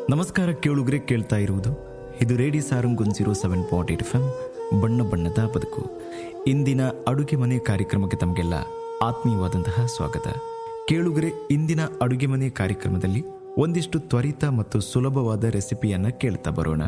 ನಮಸ್ಕಾರ ಕೇಳುಗರೆ ಕೇಳ್ತಾ ಇರುವುದು ಇದು radio Sarang one zero seven point eight F M ಬಣ್ಣ ಬಣ್ಣದ ಬದುಕು ಇಂದಿನ ಅಡುಗೆ ಮನೆ ಕಾರ್ಯಕ್ರಮಕ್ಕೆ ತಮಗೆಲ್ಲ ಆತ್ಮೀಯವಾದಂತಹ ಸ್ವಾಗತ ಕೇಳುಗರೆ ಇಂದಿನ ಅಡುಗೆ ಮನೆ ಕಾರ್ಯಕ್ರಮದಲ್ಲಿ ಒಂದಿಷ್ಟು ತ್ವರಿತ ಮತ್ತು ಸುಲಭವಾದ ರೆಸಿಪಿಯನ್ನ ಕೇಳ್ತಾ ಬರೋಣ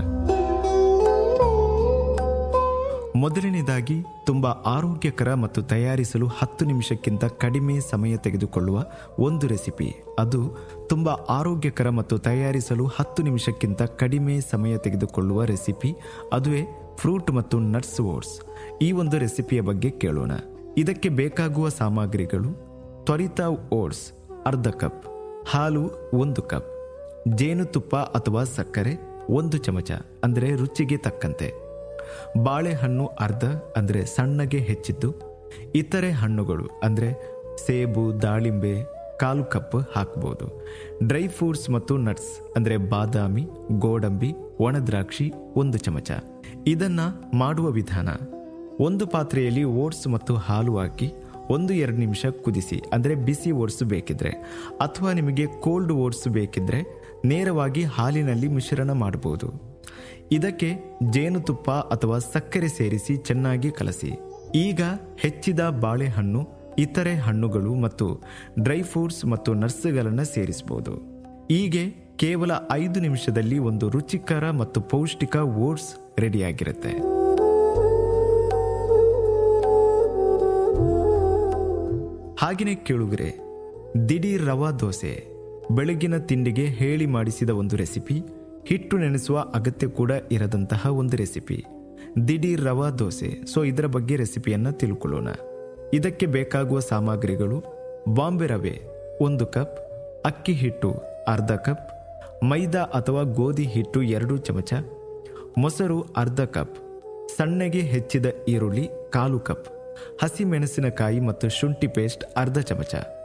ಮೊದಲನೇದಾಗಿ ತುಂಬಾ ಆರೋಗ್ಯಕರ ಮತ್ತು ತಯಾರಿಸಲು ಹತ್ತು ನಿಮಿಷಕ್ಕಿಂತ ಕಡಿಮೆ ಸಮಯ ತೆಗೆದುಕೊಳ್ಳುವ ಒಂದು ರೆಸಿಪಿ ಅದು ತುಂಬಾ ಆರೋಗ್ಯಕರ ಮತ್ತು ತಯಾರಿಸಲು ಹತ್ತು ನಿಮಿಷಕ್ಕಿಂತ ಕಡಿಮೆ ಸಮಯ ತೆಗೆದುಕೊಳ್ಳುವ ರೆಸಿಪಿ ಅದುವೇ ಫ್ರೂಟ್ ಮತ್ತು ನಟ್ಸ್ ಓಟ್ಸ್ ಈ ಒಂದು ರೆಸಿಪಿಯ ಬಗ್ಗೆ ಕೇಳೋಣ ಇದಕ್ಕೆ ಬೇಕಾಗುವ ಸಾಮಗ್ರಿಗಳು ತ್ವರಿತ ಓಟ್ಸ್ ಅರ್ಧ ಕಪ್ ಹಾಲು ಒಂದು ಕಪ್ ಜೇನುತುಪ್ಪ ಅಥವಾ ಸಕ್ಕರೆ ಒಂದು ಚಮಚ ಅಂದರೆ ರುಚಿಗೆ ತಕ್ಕಂತೆ ಬಾಳೆಹಣ್ಣು ಅರ್ಧ ಅಂದರೆ ಸಣ್ಣಗೆ ಹೆಚ್ಚಿದ್ದು ಇತರೆ ಹಣ್ಣುಗಳು ಅಂದರೆ ಸೇಬು ದಾಳಿಂಬೆ ಕಾಲು ಕಪ್ ಹಾಕಬಹುದು ಡ್ರೈ ಫ್ರೂಟ್ಸ್ ಮತ್ತು ನಟ್ಸ್ ಅಂದರೆ ಬಾದಾಮಿ ಗೋಡಂಬಿ ಒಣದ್ರಾಕ್ಷಿ ಒಂದು ಚಮಚ ಇದನ್ನ ಮಾಡುವ ವಿಧಾನ ಒಂದು ಪಾತ್ರೆಯಲ್ಲಿ ಓಟ್ಸ್ ಮತ್ತು ಹಾಲು ಹಾಕಿ ಒಂದು ಎರಡು ನಿಮಿಷ ಕುದಿಸಿ ಅಂದರೆ ಬಿಸಿ ಓಟ್ಸ್ ಬೇಕಿದ್ರೆ ಅಥವಾ ನಿಮಗೆ ಕೋಲ್ಡ್ ಓಟ್ಸ್ ಬೇಕಿದ್ರೆ ನೇರವಾಗಿ ಹಾಲಿನಲ್ಲಿ ಮಿಶ್ರಣ ಮಾಡಬಹುದು ಇದಕ್ಕೆ ಜೇನುತುಪ್ಪ ಅಥವಾ ಸಕ್ಕರೆ ಸೇರಿಸಿ ಚೆನ್ನಾಗಿ ಕಲಸಿ ಈಗ ಹೆಚ್ಚಿದ ಬಾಳೆಹಣ್ಣು ಇತರೆ ಹಣ್ಣುಗಳು ಮತ್ತು ಡ್ರೈ ಫ್ರೂಟ್ಸ್ ಮತ್ತು ನಟ್ಸ್ಗಳನ್ನು ಸೇರಿಸಬಹುದು ಹೀಗೆ ಕೇವಲ ಐದು ನಿಮಿಷದಲ್ಲಿ ಒಂದು ರುಚಿಕರ ಮತ್ತು ಪೌಷ್ಟಿಕ ಓಟ್ಸ್ ರೆಡಿಯಾಗಿರುತ್ತೆ ಹಾಗೆಯೇ ಕೇಳುಗರೆ ದಿಢೀರ್ ರವಾ ದೋಸೆ ಬೆಳಗಿನ ತಿಂಡಿಗೆ ಹೇಳಿ ಮಾಡಿಸಿದ ಒಂದು ರೆಸಿಪಿ ಹಿಟ್ಟು ನೆನೆಸುವ ಅಗತ್ಯ ಕೂಡ ಇರದಂತಹ ಒಂದು ರೆಸಿಪಿ ದಿಢೀರ್ ರವಾ ದೋಸೆ ಸೊ ಇದರ ಬಗ್ಗೆ ರೆಸಿಪಿಯನ್ನ ತಿಳ್ಕೊಳ್ಳೋಣ ಇದಕ್ಕೆ ಬೇಕಾಗುವ ಸಾಮಗ್ರಿಗಳು ಬಾಂಬೆ ರವೆ ಒಂದು ಕಪ್ ಅಕ್ಕಿ ಹಿಟ್ಟು ಅರ್ಧ ಕಪ್ ಮೈದಾ ಅಥವಾ ಗೋಧಿ ಹಿಟ್ಟು ಎರಡು ಚಮಚ ಮೊಸರು ಅರ್ಧ ಕಪ್ ಸಣ್ಣಗೆ ಹೆಚ್ಚಿದ ಈರುಳ್ಳಿ ಕಾಲು ಕಪ್ ಹಸಿ ಮೆಣಸಿನಕಾಯಿ ಮತ್ತು ಶುಂಠಿ ಪೇಸ್ಟ್ ಅರ್ಧ ಚಮಚ